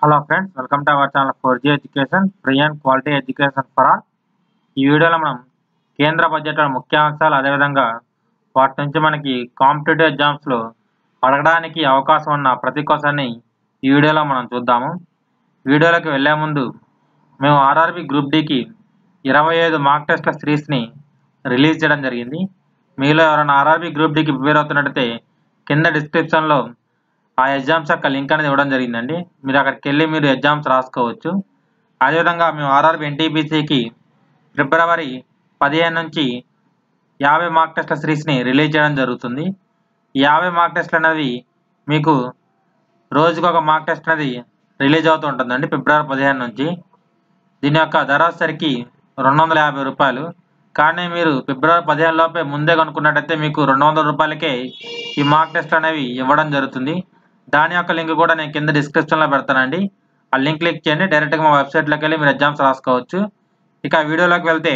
hello friends welcome to our channel four G education free and quality education for all ఈ వీడియోలో మనం కేంద్ర బడ్జెట్లో ముఖ్యాంశాలు అదేవిధంగా వాటి నుంచి మనకి కాంపిటేటివ్ ఎగ్జామ్స్లో అడగడానికి అవకాశం ఉన్న ప్రతి క్వశ్చన్ని ఈ వీడియోలో మనం చూద్దాము వీడియోలోకి వెళ్ళే ముందు మేము ఆర్ఆర్బి గ్రూప్ డికి ఇరవై ఐదు మార్క్ టెస్ట్ల సిరీస్ని రిలీజ్ చేయడం జరిగింది మీలో ఎవరైనా ఆర్ఆర్బి గ్రూప్ డికి ప్రిపేర్ అవుతున్నట్టయితే కింద డిస్క్రిప్షన్లో ఆ ఎగ్జామ్స్ యొక్క లింక్ అనేది ఇవ్వడం జరిగిందండి మీరు అక్కడికి వెళ్ళి మీరు ఎగ్జామ్స్ రాసుకోవచ్చు అదేవిధంగా మేము ఆర్ఆర్బి ఎన్టీపీసీకి ఫిబ్రవరి పదిహేను నుంచి యాభై మార్క్ టెస్ట్ల సిరీస్ని రిలీజ్ చేయడం జరుగుతుంది ఈ యాభై మార్క్ టెస్ట్లు అనేవి మీకు రోజుకు ఒక మార్క్ టెస్ట్ అనేది రిలీజ్ అవుతూ ఉంటుందండి ఫిబ్రవరి పదిహేను నుంచి దీని యొక్క ధర వచ్చేసరికి రెండు వందల యాభై రూపాయలు కానీ మీరు ఫిబ్రవరి పదిహేను లోపే ముందే కనుక్కున్నట్టయితే మీకు రెండు వందల రూపాయలకే ఈ మార్క్ టెస్ట్ అనేవి ఇవ్వడం జరుగుతుంది దాని యొక్క లింక్ కూడా నేను కింద డిస్క్రిప్షన్లో పెడతానండి ఆ లింక్ క్లిక్ చేయండి డైరెక్ట్గా మా వెబ్సైట్లోకి వెళ్ళి మీరు ఎగ్జామ్స్ రాసుకోవచ్చు ఇక వీడియోలోకి వెళ్తే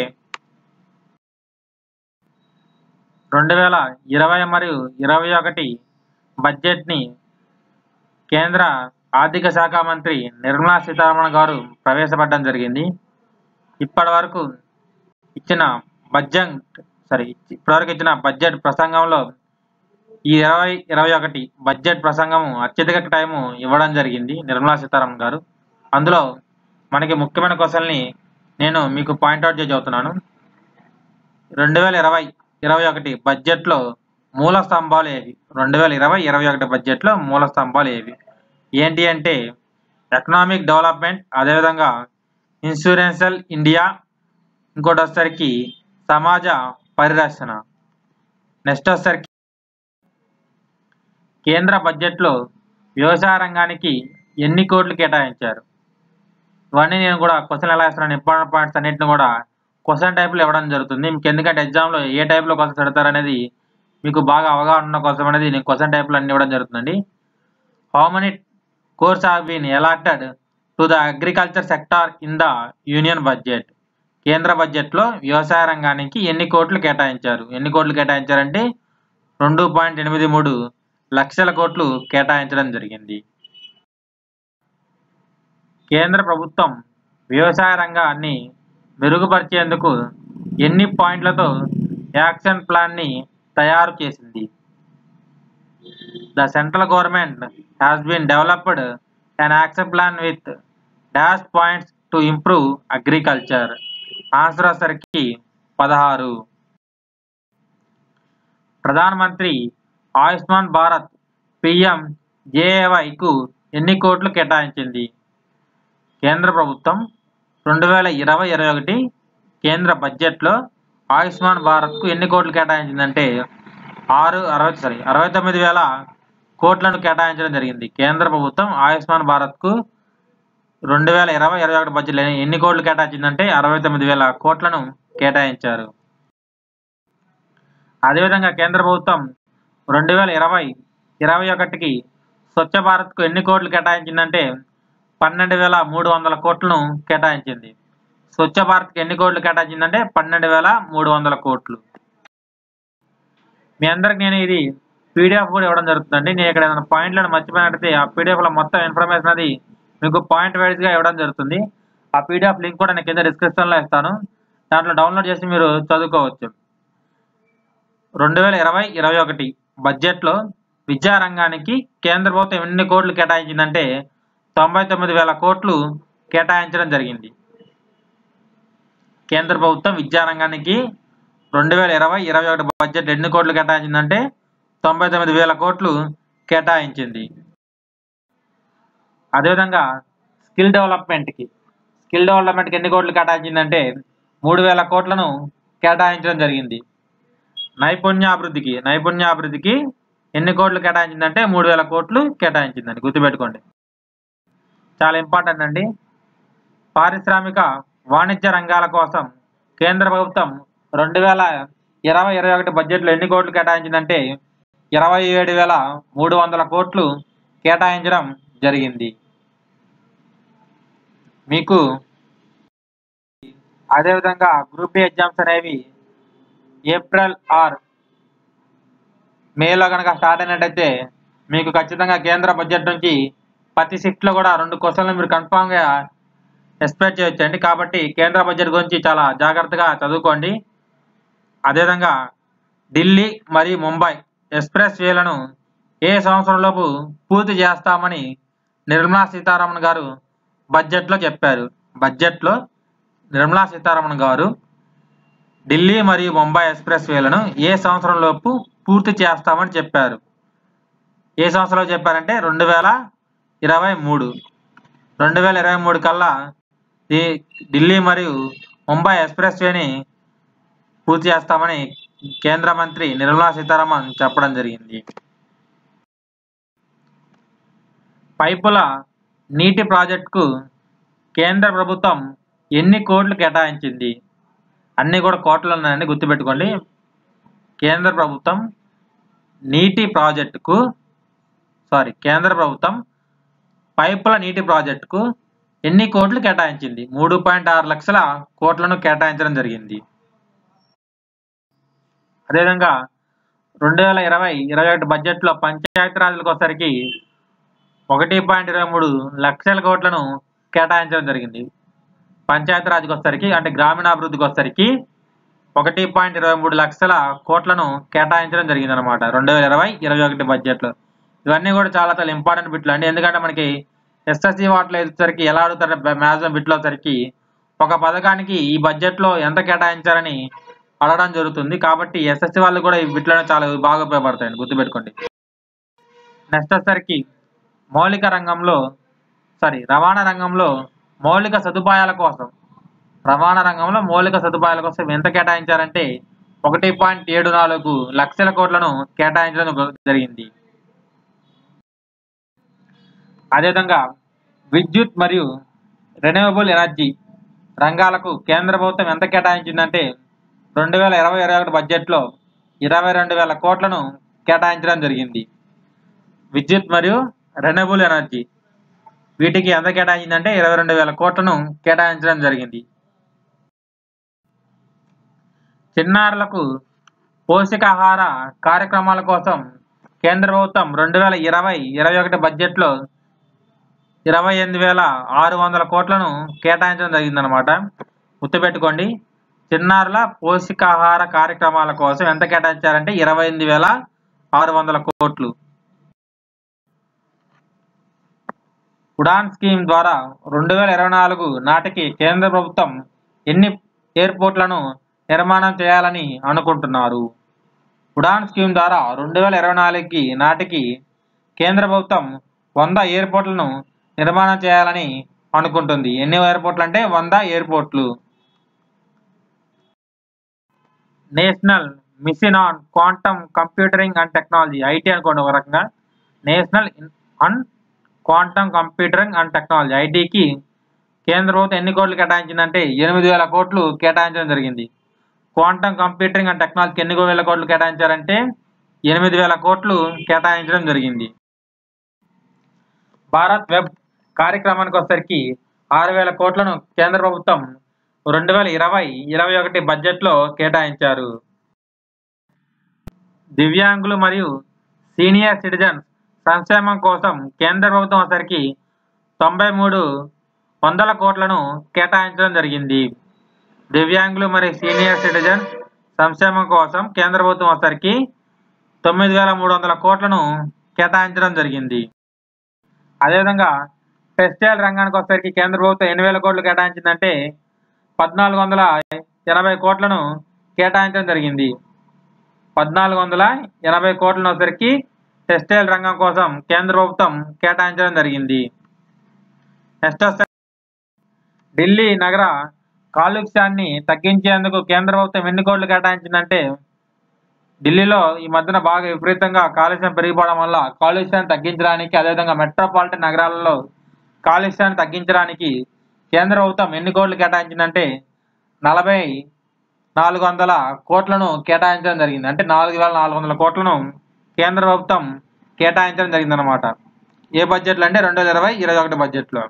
రెండు వేల ఇరవై మరియు ఇరవై ఒకటి బడ్జెట్ని కేంద్ర ఆర్థిక శాఖ మంత్రి నిర్మలా సీతారామన్ గారు ప్రవేశపెట్టడం జరిగింది ఇప్పటి వరకు ఇచ్చిన బడ్జెట్ సారీ ఇప్పటివరకు ఇచ్చిన బడ్జెట్ ప్రసంగంలో ఈ ఇరవై ఇరవై ఒకటి బడ్జెట్ ప్రసంగం అత్యధిక టైము ఇవ్వడం జరిగింది నిర్మలా సీతారామన్ గారు అందులో మనకి ముఖ్యమైన క్వశ్చన్ని నేను మీకు పాయింట్అవుట్ చేసి చెబుతున్నాను రెండు వేల ఇరవై ఇరవై ఒకటి బడ్జెట్లో మూల స్తంభాలు ఏవి రెండు వేల ఇరవై ఇరవై ఒకటి బడ్జెట్లో మూల స్తంభాలు ఏవి ఏంటి అంటే ఎకనామిక్ డెవలప్మెంట్ అదేవిధంగా ఇన్సూరెన్షియల్ ఇండియా ఇంకోటి వచ్చేసరికి సమాజ పరిరక్షణ నెక్స్ట్ వచ్చేసరికి కేంద్ర బడ్జెట్లో వ్యవసాయ రంగానికి ఎన్ని కోట్లు కేటాయించారు ఇవన్నీ నేను కూడా క్వశ్చన్ ఎలా ఇస్తున్నాను ఇంపార్టెంట్ పాయింట్స్ అన్నింటిని కూడా క్వశ్చన్ టైప్లో ఇవ్వడం జరుగుతుంది మీకు ఎందుకంటే ఎగ్జామ్లో ఏ టైప్లో క్వశ్చన్స్ పెడతారు అనేది మీకు బాగా అవగాహన ఉన్న కోసం అనేది నేను క్వశ్చన్ టైప్లో అన్ని ఇవ్వడం జరుగుతుందండి how many crores have been allocated to the agriculture sector in the union budget కేంద్ర బడ్జెట్లో వ్యవసాయ రంగానికి ఎన్ని కోట్లు కేటాయించారు ఎన్ని కోట్లు కేటాయించారంటే రెండు పాయింట్ ఎనిమిది మూడు లక్షల కోట్లు కేటాయించడం జరిగింది కేంద్ర ప్రభుత్వం వ్యవసాయ రంగాన్ని మెరుగుపరిచేందుకు ఎన్ని పాయింట్లతో యాక్షన్ ప్లాన్ని తయారు చేసింది the central government has been developed an action plan with dash points to improve agriculture answer వచ్చరికి పదహారు ప్రధానమంత్రి ఆయుష్మాన్ భారత్ పిఎం జేఏవైకు ఎన్ని కోట్లు కేటాయించింది కేంద్ర ప్రభుత్వం రెండు వేల ఇరవై ఇరవై ఒకటి కేంద్ర బడ్జెట్లో ఆయుష్మాన్ భారత్కు ఎన్ని కోట్లు కేటాయించిందంటే ఆరు అరవై సారీ అరవై తొమ్మిది వేల కోట్లను కేటాయించడం జరిగింది కేంద్ర ప్రభుత్వం ఆయుష్మాన్ భారత్కు రెండు వేల ఇరవై ఇరవై ఒకటి బడ్జెట్లో ఎన్ని కోట్లు కేటాయించిందంటే అరవై తొమ్మిది వేల కోట్లను కేటాయించారు అదేవిధంగా కేంద్ర ప్రభుత్వం రెండు వేల ఇరవై ఇరవై ఒకటికి స్వచ్ఛ భారత్కు ఎన్ని కోట్లు కేటాయించిందంటే పన్నెండు వేల మూడు వందల కోట్లను కేటాయించింది స్వచ్ఛ భారత్కి ఎన్ని కోట్లు కేటాయించిందంటే పన్నెండు వేల మూడు వందల కోట్లు మీ అందరికి నేను ఇది పీడిఎఫ్ కూడా ఇవ్వడం జరుగుతుందండి నేను ఇక్కడ ఏదైనా పాయింట్లను మర్చిపోయినట్టయితే ఆ పీడిఎఫ్లో మొత్తం ఇన్ఫర్మేషన్ అది మీకు పాయింట్ వైజ్గా ఇవ్వడం జరుగుతుంది ఆ పీడిఎఫ్ లింక్ కూడా నేను కింద డిస్క్రిప్షన్లో ఇస్తాను దాంట్లో డౌన్లోడ్ చేసి మీరు చదువుకోవచ్చు రెండు వేల ఇరవై ఇరవై ఒకటి బడ్జెట్లో విద్యారంగానికి కేంద్ర ప్రభుత్వం ఎన్ని కోట్లు కేటాయించిందంటే తొంభై తొమ్మిది వేల కోట్లు కేటాయించడం జరిగింది కేంద్ర ప్రభుత్వం విద్యారంగానికి రెండు వేల ఇరవై ఇరవై ఒకటి బడ్జెట్ ఎన్ని కోట్లు కేటాయించిందంటే తొంభై తొమ్మిది వేల కోట్లు కేటాయించింది అదేవిధంగా స్కిల్ డెవలప్మెంట్కి స్కిల్ డెవలప్మెంట్కి ఎన్ని కోట్లు కేటాయించిందంటే మూడు వేల కోట్లను కేటాయించడం జరిగింది నైపుణ్యాభివృద్ధికి నైపుణ్యాభివృద్ధికి ఎన్ని కోట్లు కేటాయించిందంటే మూడు వేల కోట్లు కేటాయించిందండి గుర్తుపెట్టుకోండి చాలా ఇంపార్టెంట్ అండి పారిశ్రామిక వాణిజ్య రంగాల కోసం కేంద్ర ప్రభుత్వం రెండు వేల ఇరవై ఇరవై ఒకటి బడ్జెట్లో ఎన్ని కోట్లు కేటాయించిందంటే ఇరవై ఏడు వేల మూడు వందల కోట్లు కేటాయించడం జరిగింది మీకు అదేవిధంగా గ్రూప్ డి ఎగ్జామ్స్ అనేవి ఏప్రిల్ ఆర్ మేలో కనుక స్టార్ట్ అయినట్టయితే మీకు ఖచ్చితంగా కేంద్ర బడ్జెట్ నుంచి ప్రతి షిఫ్ట్లో కూడా రెండు క్వశ్చన్లు మీరు కన్ఫామ్గా ఎక్స్పెక్ట్ చేయొచ్చండి కాబట్టి కేంద్ర బడ్జెట్ గురించి చాలా జాగ్రత్తగా చదువుకోండి అదేవిధంగా ఢిల్లీ మరియు ముంబై ఎక్స్ప్రెస్ వేలను ఏ సంవత్సరంలోపు పూర్తి చేస్తామని నిర్మలా సీతారామన్ గారు బడ్జెట్లో చెప్పారు బడ్జెట్లో నిర్మలా సీతారామన్ గారు ఢిల్లీ మరియు ముంబై ఎక్స్ప్రెస్ వేలను ఏ సంవత్సరంలోపు పూర్తి చేస్తామని చెప్పారు ఏ సంవత్సరంలో చెప్పారంటే రెండు వేల ఇరవై మూడు రెండు వేల ఇరవై మూడు కల్లా ఈ ఢిల్లీ మరియు ముంబై ఎక్స్ప్రెస్ వేని పూర్తి చేస్తామని కేంద్ర మంత్రి నిర్మలా సీతారామన్ చెప్పడం జరిగింది పైపుల నీటి ప్రాజెక్టుకు కేంద్ర ప్రభుత్వం ఎన్ని కోట్లు కేటాయించింది అన్నీ కూడా కోట్లు ఉన్నాయండి గుర్తుపెట్టుకోండి కేంద్ర ప్రభుత్వం నీటి ప్రాజెక్టుకు సారీ కేంద్ర ప్రభుత్వం పైపుల నీటి ప్రాజెక్టుకు ఎన్ని కోట్లు కేటాయించింది మూడు పాయింట్ ఆరు లక్షల కోట్లను కేటాయించడం జరిగింది అదేవిధంగా రెండు వేల ఇరవై ఇరవై ఒకటి బడ్జెట్లో పంచాయతీరాజ్లకు వచ్చరికి ఒకటి పాయింట్ ఇరవై మూడు లక్షల కోట్లను కేటాయించడం జరిగింది పంచాయతీరాజ్కి వచ్చరికి అంటే గ్రామీణాభివృద్ధికి వచ్చరికి ఒకటి పాయింట్ ఇరవై మూడు లక్షల కోట్లను కేటాయించడం జరిగింది అనమాట రెండు వేల ఇరవై ఇరవై ఒకటి బడ్జెట్లో ఇవన్నీ కూడా చాలా చాలా ఇంపార్టెంట్ బిట్లు అండి ఎందుకంటే మనకి ఎస్ఎస్సి వాటిలో వచ్చరికి ఎలా అడుగుతారు మ్యాక్సిమం బిట్లో వచ్చరికి ఒక పథకానికి ఈ బడ్జెట్లో ఎంత కేటాయించారని అడగడం జరుగుతుంది కాబట్టి ఎస్ఎస్సి వాళ్ళు కూడా ఈ బిట్లను చాలా బాగా ఉపయోగపడతాయండి గుర్తుపెట్టుకోండి నెక్స్ట్ వచ్చరికి మౌలిక రంగంలో సారీ రవాణా రంగంలో మౌలిక సదుపాయాల కోసం రవాణా రంగంలో మౌలిక సదుపాయాల కోసం ఎంత కేటాయించారంటే ఒకటి పాయింట్ ఏడు నాలుగు లక్షల కోట్లను కేటాయించడం జరిగింది అదేవిధంగా విద్యుత్ మరియు రెన్యూవబుల్ ఎనర్జీ రంగాలకు కేంద్ర ప్రభుత్వం ఎంత కేటాయించిందంటే రెండు వేల ఇరవై ఇరవై ఒకటి బడ్జెట్లో ఇరవై రెండు వేల కోట్లను కేటాయించడం జరిగింది విద్యుత్ మరియు రెన్యూవబుల్ ఎనర్జీ వీటికి ఎంత కేటాయించిందంటే ఇరవై రెండు వేల కోట్లను కేటాయించడం జరిగింది చిన్నారులకు పోషకాహార కార్యక్రమాల కోసం కేంద్ర ప్రభుత్వం రెండు వేల ఇరవై ఇరవై ఒకటి బడ్జెట్లో ఇరవై ఎనిమిది వేల ఆరు వందల కోట్లను కేటాయించడం జరిగిందనమాట గుర్తుపెట్టుకోండి చిన్నారుల పోషకాహార కార్యక్రమాల కోసం ఎంత కేటాయించారంటే ఇరవై ఎనిమిది వేల ఆరు వందల కోట్లు ఉడాన్ స్కీమ్ ద్వారా రెండు వేల ఇరవై నాలుగు నాటికి కేంద్ర ప్రభుత్వం ఎన్ని ఎయిర్పోర్ట్లను నిర్మాణం చేయాలని అనుకుంటున్నారు ఉడాన్ స్కీమ్ ద్వారా రెండు వేల ఇరవై నాలుగుకి నాటికి కేంద్ర ప్రభుత్వం వంద ఎయిర్పోర్ట్లను నిర్మాణం చేయాలని అనుకుంటుంది ఎన్ని ఎయిర్పోర్ట్లు అంటే వంద ఎయిర్పోర్ట్లు national mission on quantum computering and technology IT అనుకోండి ఒక రకంగా national and quantum computering and technology ఐటీకి కేంద్ర ప్రభుత్వం ఎన్ని కోట్లు కేటాయించిందంటే ఎనిమిది వేల కోట్లు కేటాయించడం జరిగింది క్వాంటమ్ కంప్యూటరింగ్ అండ్ టెక్నాలజీకి ఎన్ని వేల కోట్లు కేటాయించారంటే ఎనిమిది వేల కోట్లు కేటాయించడం జరిగింది భారత్ వెబ్ కార్యక్రమానికి వచ్చేసరికి ఆరు వేల కోట్లను కేంద్ర ప్రభుత్వం రెండు వేల ఇరవై ఇరవై ఒకటి బడ్జెట్లో కేటాయించారు దివ్యాంగులు మరియు సీనియర్ సిటిజన్స్ సంక్షేమం కోసం కేంద్ర ప్రభుత్వం వచ్చరికి తొంభై మూడు వందల కోట్లను కేటాయించడం జరిగింది దివ్యాంగులు మరియు సీనియర్ సిటిజన్ సంక్షేమం కోసం కేంద్ర ప్రభుత్వం వచ్చరికి తొమ్మిది వేల మూడు వందల కోట్లను కేటాయించడం జరిగింది అదేవిధంగా టెక్స్టైల్ రంగానికి వచ్చేసరికి కేంద్ర ప్రభుత్వం ఎన్ని వేల కోట్లు కేటాయించిందంటే పద్నాలుగు వందల ఎనభై కోట్లను కేటాయించడం జరిగింది పద్నాలుగు వందల ఎనభై కోట్లను వచ్చేసరికి టెక్స్టైల్ రంగం కోసం కేంద్ర ప్రభుత్వం కేటాయించడం జరిగింది నెక్స్ట్ వస్తే ఢిల్లీ నగర కాలుష్యాన్ని తగ్గించేందుకు కేంద్ర ప్రభుత్వం ఎన్ని కోట్లు కేటాయించిందంటే ఢిల్లీలో ఈ మధ్యన బాగా విపరీతంగా కాలుష్యం పెరిగిపోవడం వల్ల కాలుష్యాన్ని తగ్గించడానికి అదేవిధంగా మెట్రోపాలిటన్ నగరాలలో కాలుష్యాన్ని తగ్గించడానికి కేంద్ర ప్రభుత్వం ఎన్ని కోట్లు కేటాయించిందంటే నలభై నాలుగు వందల కోట్లను కేటాయించడం జరిగింది అంటే నాలుగు వేల నాలుగు వందల కోట్లను కేంద్ర ప్రభుత్వం కేటాయించడం జరిగిందనమాట ఏ బడ్జెట్లో అంటే రెండు వేల ఇరవై ఇరవై ఒకటి బడ్జెట్లో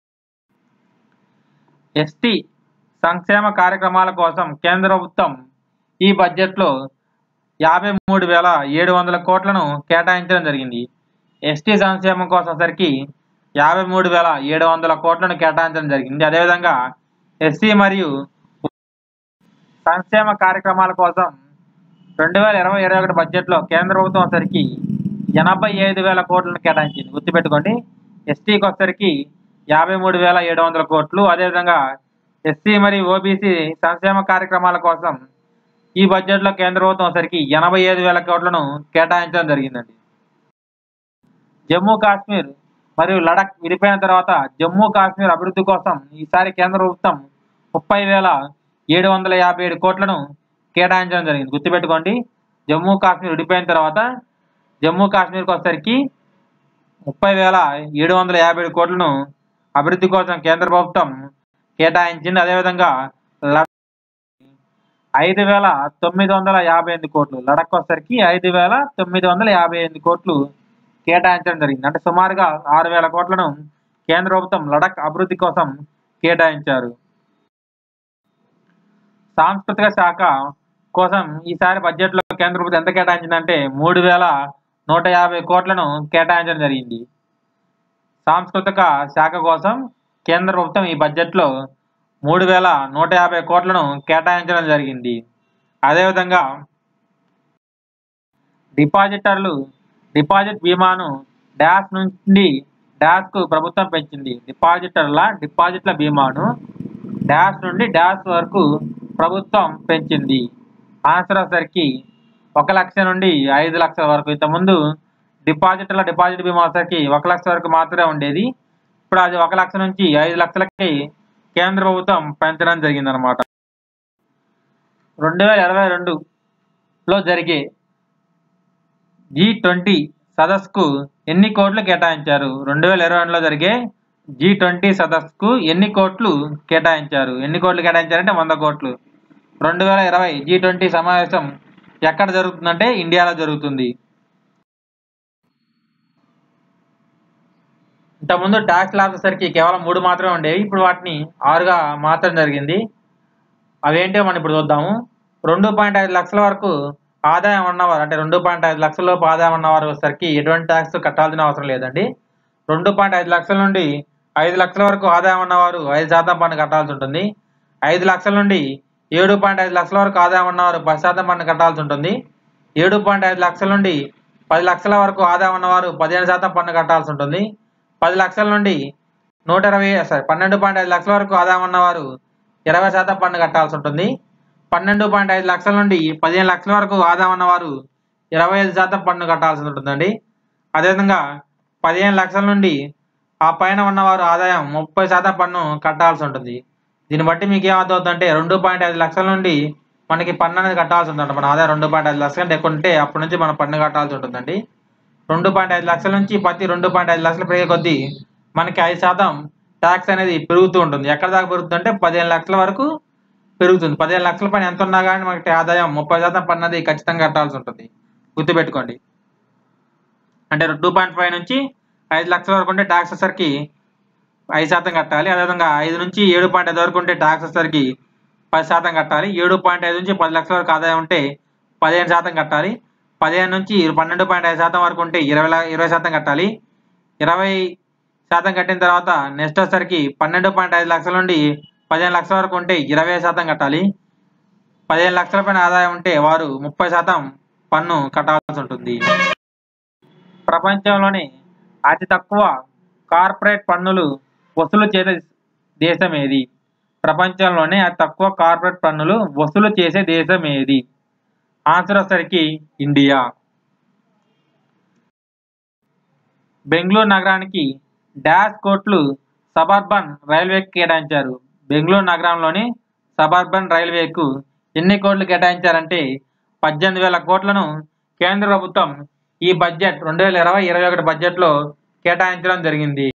ఎస్టీ సంక్షేమ కార్యక్రమాల కోసం కేంద్ర ప్రభుత్వం ఈ బడ్జెట్లో యాభై మూడు వేల ఏడు వందల కోట్లను కేటాయించడం జరిగింది ఎస్టీ సంక్షేమం కోసం సరికి యాభై మూడు వేల ఏడు వందల కోట్లను కేటాయించడం జరిగింది అదేవిధంగా ఎస్సీ మరియు సంక్షేమ కార్యక్రమాల కోసం రెండు వేల ఇరవై ఇరవై ఒకటి బడ్జెట్లో కేంద్ర ప్రభుత్వం వచ్చరికి ఎనభై ఐదు వేల కోట్లను కేటాయించింది గుర్తుపెట్టుకోండి ఎస్టీకి వచ్చరికి యాభై మూడు వేల ఏడు వందల కోట్లు అదేవిధంగా ఎస్సీ మరియు ఓబీసీ సంక్షేమ కార్యక్రమాల కోసం ఈ బడ్జెట్లో కేంద్ర ప్రభుత్వం వచ్చరికి ఎనభై ఐదు వేల కోట్లను కేటాయించడం జరిగిందండి జమ్మూ కాశ్మీర్ మరియు లడక్ విడిపోయిన తర్వాత జమ్మూ కాశ్మీర్ అభివృద్ధి కోసం ఈసారి కేంద్ర ప్రభుత్వం ముప్పై వేల ఏడు వందల యాభై ఏడు కోట్లను కేటాయించడం జరిగింది గుర్తుపెట్టుకోండి జమ్మూ కాశ్మీర్ విడిపోయిన తర్వాత జమ్మూ కాశ్మీర్కి వచ్చేసరికి ముప్పై వేల ఏడు వందల యాభై ఏడు కోట్లను అభివృద్ధి కోసం కేంద్ర ప్రభుత్వం కేటాయించింది అదేవిధంగా లడక్ ఐదు వేల తొమ్మిది వందల యాభై ఎనిమిది కోట్లు లడక్ వచ్చేసరికి ఐదు వేల తొమ్మిది వందల యాభై ఎనిమిది కోట్లు కేటాయించడం జరిగింది అంటే సుమారుగా ఆరు వేల కోట్లను కేంద్ర ప్రభుత్వం లడక్ అభివృద్ధి కోసం కేటాయించారు సాంస్కృతిక శాఖ కోసం ఈసారి బడ్జెట్లో కేంద్ర ప్రభుత్వం ఎంత కేటాయించిందంటే మూడు వేల నూట యాభై కోట్లను కేటాయించడం జరిగింది సాంస్కృతిక శాఖ కోసం కేంద్ర ప్రభుత్వం ఈ బడ్జెట్లో మూడు వేల నూట యాభై కోట్లను కేటాయించడం జరిగింది అదేవిధంగా డిపాజిటర్లు డిపాజిట్ బీమాను డాష్ నుండి డాష్ కు ప్రభుత్వం పెంచింది డిపాజిటర్ల డిపాజిట్ల బీమాను డాష్ నుండి డాష్ వరకు ప్రభుత్వం పెంచింది ఆన్సర్ వచ్చేసరికి ఒక లక్ష నుండి ఐదు లక్షల వరకు ఇంతకుముందు డిపాజిటర్ల డిపాజిట్ బీమా వచ్చేసరికి ఒక లక్ష వరకు మాత్రమే ఉండేది ఇప్పుడు అది ఒక లక్ష నుంచి ఐదు లక్షలకి కేంద్ర ప్రభుత్వం పెంచడం జరిగిందనమాట రెండు వేల ఇరవై రెండులో జరిగే జీ ట్వంటీ సదస్సుకు ఎన్ని కోట్లు కేటాయించారు రెండు వేల ఇరవై రెండులో జరిగే జీ ట్వంటీ సదస్సుకు ఎన్ని కోట్లు కేటాయించారు ఎన్ని కోట్లు కేటాయించారంటే వంద కోట్లు రెండు వేల ఇరవై జీ ట్వంటీ సమావేశం ఎక్కడ జరుగుతుందంటే ఇండియాలో జరుగుతుంది ఇంతకుముందు ట్యాక్స్ వచ్చేసరికి కేవలం మూడు మాత్రమే ఉండేవి ఇప్పుడు వాటిని ఆరుగా మార్చడం జరిగింది అవేంటో మనం ఇప్పుడు చూద్దాము రెండు పాయింట్ ఐదు లక్షల వరకు ఆదాయం ఉన్నవారు అంటే రెండు పాయింట్ ఐదు లక్షల లోపు ఆదాయం ఉన్నవారు వచ్చేసరికి ఎటువంటి ట్యాక్స్ కట్టాల్సిన అవసరం లేదండి రెండు పాయింట్ ఐదు లక్షల నుండి ఐదు లక్షల వరకు ఆదాయం ఉన్నవారు ఐదు శాతం పన్ను కట్టాల్సి ఉంటుంది ఐదు లక్షల నుండి ఏడు పాయింట్ ఐదు లక్షల వరకు ఆదాయం ఉన్నవారు పది శాతం పన్ను కట్టాల్సి ఉంటుంది ఏడు పాయింట్ ఐదు లక్షల నుండి పది లక్షల వరకు ఆదాయం ఉన్నవారు పదిహేను శాతం పన్ను కట్టాల్సి ఉంటుంది పది లక్షల నుండి నూట ఇరవై సారీ పన్నెండు పాయింట్ ఐదు లక్షల వరకు ఆదాయం ఉన్నవారు ఇరవై శాతం పన్ను కట్టాల్సి ఉంటుంది పన్నెండు పాయింట్ ఐదు లక్షల నుండి పదిహేను లక్షల వరకు ఆదాయం ఉన్నవారు ఇరవై ఐదు శాతం పన్ను కట్టాల్సి ఉంటుందండి అదేవిధంగా పదిహేను లక్షల నుండి ఆ పైన ఉన్నవారు ఆదాయం ముప్పై శాతం పన్ను కట్టాల్సి ఉంటుంది దీన్ని బట్టి మీకు ఏమవుతుందంటే రెండు పాయింట్ ఐదు లక్షల నుండి మనకి పన్ను అనేది కట్టాల్సి ఉంటుంది మన ఆదాయం రెండు పాయింట్ ఐదు లక్షల కంటే ఎక్కువ ఉంటే అప్పటి నుంచి మనం పన్ను కట్టాల్సి ఉంటుందండి రెండు పాయింట్ ఐదు లక్షల నుంచి ప్రతి రెండు పాయింట్ ఐదు లక్షలు పెరిగే కొద్దీ మనకి ఐదు శాతం ట్యాక్స్ అనేది పెరుగుతూ ఉంటుంది ఎక్కడ దాకా పెరుగుతుంది అంటే పదిహేను లక్షల వరకు పెరుగుతుంది పదిహేను లక్షల పైన ఎంత ఉన్నా కానీ మనకి ఆదాయం ముప్పై శాతం పన్ను అది ఖచ్చితంగా కట్టాల్సి ఉంటుంది గుర్తుపెట్టుకోండి అంటే టూ పాయింట్ ఫైవ్ నుంచి ఐదు లక్షల వరకు ఉంటే ట్యాక్స్ వచ్చేసరికి ఐదు శాతం కట్టాలి అదేవిధంగా ఐదు నుంచి ఏడు పాయింట్ ఐదు వరకు ఉంటే ట్యాక్స్ వచ్చేసరికి పది శాతం కట్టాలి ఏడు పాయింట్ ఐదు నుంచి పది లక్షల వరకు ఆదాయం ఉంటే పదిహేను శాతం కట్టాలి పదిహేను నుంచి పన్నెండు పాయింట్ ఐదు శాతం వరకు ఉంటే ఇరవై లా- ఇరవై శాతం కట్టాలి ఇరవై శాతం కట్టిన తర్వాత నెక్స్ట్ వచ్చేసరికి పన్నెండు పాయింట్ ఐదు లక్షల నుండి పదిహేను లక్షల వరకు ఉంటే ఇరవై శాతం కట్టాలి పదిహేను లక్షల పైన ఆదాయం ఉంటే వారు ముప్పై శాతం పన్ను కట్టాల్సి ఉంటుంది ప్రపంచంలోనే అతి తక్కువ కార్పొరేట్ పన్నులు వసూలు చేసే దేశం ఏది ప్రపంచంలోనే అతి తక్కువ కార్పొరేట్ పన్నులు వసూలు చేసే దేశం ఏది ఆన్సర్ వచ్చేసరికి ఇండియా బెంగళూరు నగరానికి డాష్ కోట్లు సబర్బన్ రైల్వేకి కేటాయించారు బెంగళూరు నగరంలోని సబర్బన్ రైల్వేకు ఎన్ని కోట్లు కేటాయించారంటే పద్దెనిమిది వేల కోట్లను కేంద్ర ప్రభుత్వం ఈ బడ్జెట్ రెండు వేల ఇరవై ఇరవై ఒకటి బడ్జెట్లో కేటాయించడం జరిగింది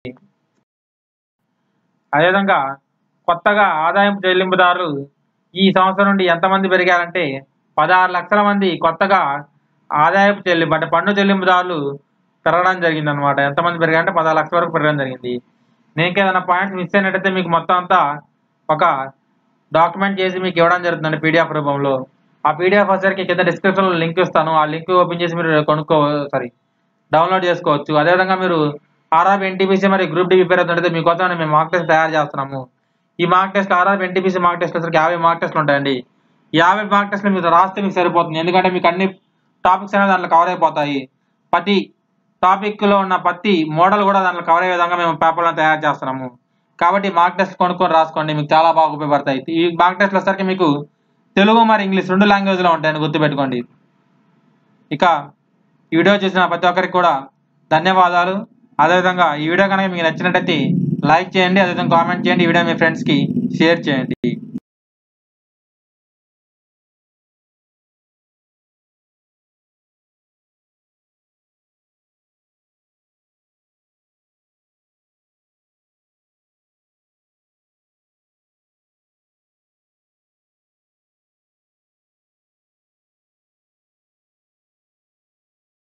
అదేవిధంగా కొత్తగా ఆదాయం చెల్లింపుదారులు ఈ సంవత్సరం నుండి ఎంతమంది పెరిగారంటే పదహారు లక్షల మంది కొత్తగా ఆదాయపు చెల్లింపు అంటే పన్ను చెల్లింపుదారులు పెరగడం జరిగింది అనమాట ఎంతమంది పెరిగారంటే పదహారు లక్షల వరకు పెరగడం జరిగింది నేను ఏదైనా పాయింట్స్ మిస్ అయినట్టయితే మీకు మొత్తం అంతా ఒక డాక్యుమెంట్ చేసి మీకు ఇవ్వడం జరుగుతుందండి పీడిఎఫ్ రూపంలో ఆ పీడిఎఫ్ వచ్చేసరికి కింద డిస్క్రిప్షన్లో లింక్ ఇస్తాను ఆ లింక్ ఓపెన్ చేసి మీరు కొనుక్కో సారీ డౌన్లోడ్ చేసుకోవచ్చు అదేవిధంగా మీరు ఆర్ఆర్బి ఎన్టీపీసీ మరియు గ్రూప్ డి ప్రిపేర్ అవుతుంటే మీకోసం మేము మార్క్ టెస్ట్ తయారు చేస్తున్నాము ఈ mark test RRB NTPC mark test వచ్చరికి యాభై మార్క్ టెస్ట్లు ఉంటాయండి యాభై మార్క్ టెస్ట్లు మీరు రాస్తే మీకు సరిపోతుంది ఎందుకంటే మీకు అన్ని టాపిక్స్ అనేవి దాంట్లో కవర్ అయిపోతాయి ప్రతి టాపిక్ లో ఉన్న ప్రతి మోడల్ కూడా దాంట్లో కవర్ అయ్యే విధంగా మేము పేపర్లను తయారు చేస్తున్నాము కాబట్టి మార్క్ టెస్ట్ కొనుక్కొని రాసుకోండి మీకు చాలా బాగా ఉపయోగపడతాయి ఈ మార్క్ టెస్ట్లు వచ్చరికి మీకు తెలుగు మరియు ఇంగ్లీష్ రెండు లాంగ్వేజ్ లో ఉంటాయని గుర్తుపెట్టుకోండి ఇక ఈ వీడియో చూసిన ప్రతి ఒక్కరికి కూడా ధన్యవాదాలు అదేవిధంగా ఈ వీడియో కనుక మీకు నచ్చినట్టయితే లైక్ చేయండి అదేవిధంగా కామెంట్ చేయండి ఈ వీడియో మీ ఫ్రెండ్స్కి షేర్ చేయండి